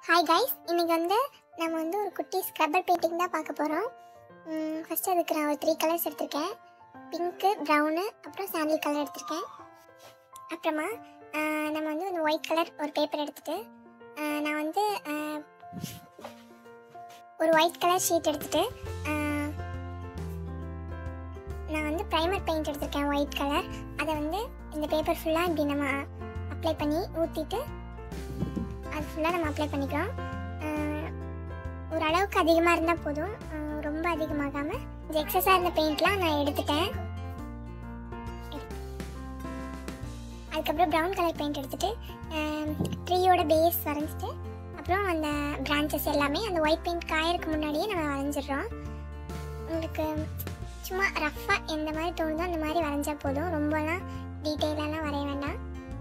hi guys இன்னைக்கு வந்து நம்ம வந்து ஒரு குட்டி ஸ்க்ரப்பர் பெயிண்டிங் தான் பார்க்க போகிறோம் ஃபஸ்ட்டு அதுக்கு நான் ஒரு த்ரீ கலர்ஸ் எடுத்திருக்கேன் பிங்க்கு ப்ரௌனு அப்புறம் சாண்டில் கலர் எடுத்திருக்கேன் அப்புறமா ஆஹ், நம்ம வந்து ஒரு ஒயிட் கலர் ஒரு பேப்பர் எடுத்துட்டு ஆஹ், நான் வந்து ஆஹ், ஒரு ஒயிட் கலர் ஷீட் எடுத்துட்டு ஆஹ், நான் வந்து ப்ரைமர் பெயிண்ட் எடுத்திருக்கேன் ஒயிட் கலர் அதை வந்து இந்த பேப்பர் ஃபுல்லாக இப்படி நம்ம அப்ளை பண்ணி ஊற்றிட்டு அது ஃபுல்லாக நம்ம அப்ளை பண்ணிக்கிறோம் ஆஹ் ஓரளவுக்கு அதிகமாக இருந்தால் போதும் ஆஹ் ரொம்ப அதிகமாகாமல் இந்த எக்ஸஸாக இருந்த பெயிண்ட்லாம் நான் எடுத்துட்டேன் அதுக்கப்புறம் ப்ரௌன் கலர் பெயிண்ட் எடுத்துட்டு ட்ரீயோட பேஸ் வரைஞ்சிட்டு அப்புறம் அந்த பிரான்ச்சஸ் எல்லாமே அந்த ஒயிட் பெயிண்ட் காயறதுக்கு முன்னாடியே நம்ம வரைஞ்சிடுறோம் உங்களுக்கு சும்மா ரஃப்பாக எந்த மாதிரி தோணுதோ அந்த மாதிரி வரைஞ்சா போதும் ரொம்பலாம் டீட்டெயிலெல்லாம் வரைய வேண்டாம்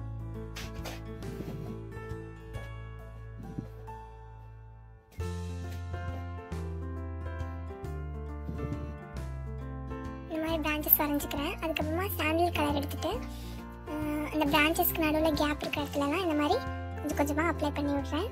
இந்த மாதிரி பிரான்ச்சஸ் வரைஞ்சிக்கிறேன் அதுக்கப்புறமா சாண்டில் கலர் எடுத்துட்டு ஆஹ், அந்த பிரான்ச்சஸ்க்கு நடுவில் கேப் இருக்கிற இடத்துலலாம் இந்த மாதிரி கொஞ்சம் கொஞ்சமாக அப்ளை பண்ணி விட்றேன்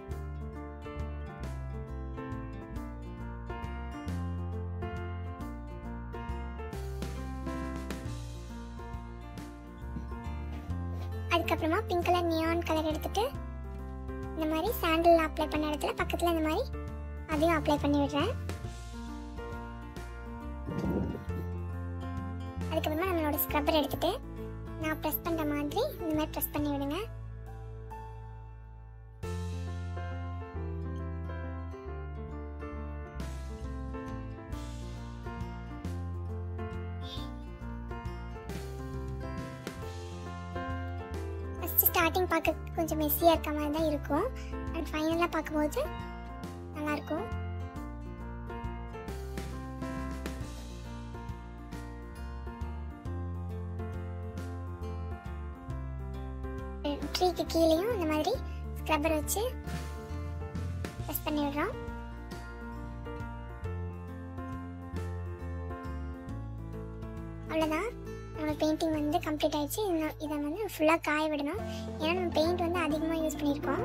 அதுக்கப்புறமா பிங்க் கலர் நியான் கலர் எடுத்துட்டு இந்த மாதிரி சாண்டில் அப்ளை பண்ண இடத்துல பக்கத்தில் இந்த மாதிரி அதையும் அப்ளை பண்ணி விடுறேன் அதுக்கப்புறமா நம்மளோட ஸ்க்ரப்பர் எடுத்துட்டு நான் ப்ரெஸ் பண்ணுற மாதிரி இந்த மாதிரி ப்ரெஸ் பண்ணி விடுங்க ஃபஸ்ட்டு ஸ்டார்டிங் பார்க்க கொஞ்சம் மெஸ்ஸியாக இருக்க மாதிரி தான் இருக்கும் அண்ட் ஃபைனலாக பார்க்கும்போது நல்லாயிருக்கும் ட்ரீக்கு கீழேயும் இந்த மாதிரி ஸ்க்ரப்பர் வச்சு ப்ரெஸ் பண்ணி விடுறோம் அவ்வளோதான் நம்ம பெயிண்டிங் வந்து கம்ப்ளீட் ஆயிடுச்சு இன்னும் இதை வந்து ஃபுல்லாக காய விடணும் ஏன்னா நம்ம பெயிண்ட் வந்து அதிகமாக யூஸ் பண்ணியிருக்கோம்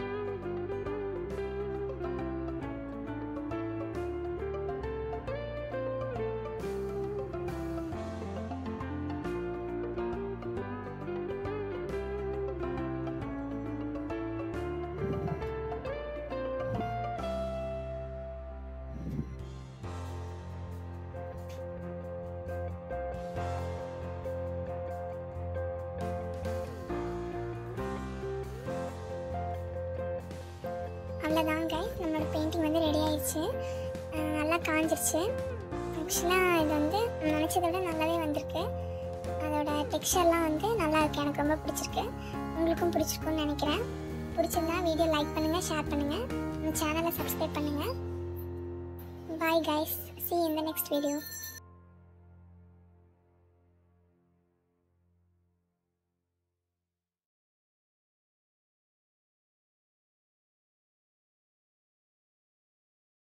அவ்வளோதான் கைஸ் நம்மளோட பெயிண்டிங் வந்து ரெடி ஆயிடுச்சு அஹ் நல்லா காஞ்சிருச்சு ஆக்சுவலாக இது வந்து நினச்சதை விட நல்லாவே வந்திருக்கு அதோட டெக்ஸ்சர்லாம் வந்து நல்லா இருக்கு எனக்கு ரொம்ப பிடிச்சிருக்கு உங்களுக்கும் பிடிச்சிருக்கும்னு நினைக்கிறேன் பிடிச்சிருந்தா வீடியோ லைக் பண்ணுங்கள் ஷேர் பண்ணுங்கள் நம்ம சேனலை சப்ஸ்கிரைப் பண்ணுங்கள் bye guys see you in the next video